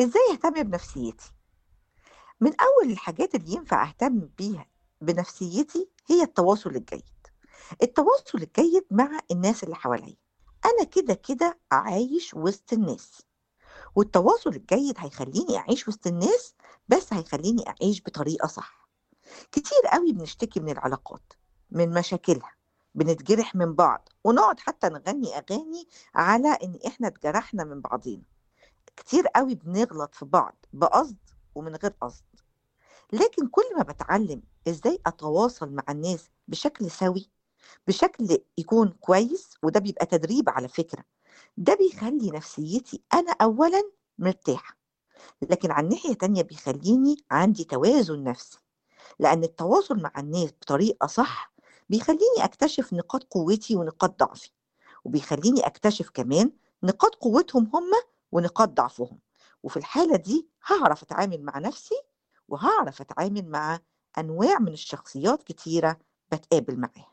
إزاي أهتم بنفسيتي؟ من أول الحاجات اللي ينفع أهتم بيها بنفسيتي هي التواصل الجيد التواصل الجيد مع الناس اللي حواليا أنا كده كده عايش وسط الناس والتواصل الجيد هيخليني أعيش وسط الناس بس هيخليني أعيش بطريقة صح كتير قوي بنشتكي من العلاقات من مشاكلها بنتجرح من بعض ونقعد حتى نغني أغاني على إن إحنا اتجرحنا من بعضينا كتير قوي بنغلط في بعض بقصد ومن غير قصد لكن كل ما بتعلم ازاي اتواصل مع الناس بشكل سوي بشكل يكون كويس وده بيبقى تدريب على فكرة ده بيخلي نفسيتي أنا أولا مرتاحة لكن عن ناحية تانية بيخليني عندي توازن نفسي لأن التواصل مع الناس بطريقة صح بيخليني أكتشف نقاط قوتي ونقاط ضعفي وبيخليني أكتشف كمان نقاط قوتهم هم ونقاط ضعفهم وفي الحالة دي هعرف أتعامل مع نفسي وهعرف أتعامل مع أنواع من الشخصيات كتيرة بتقابل معاها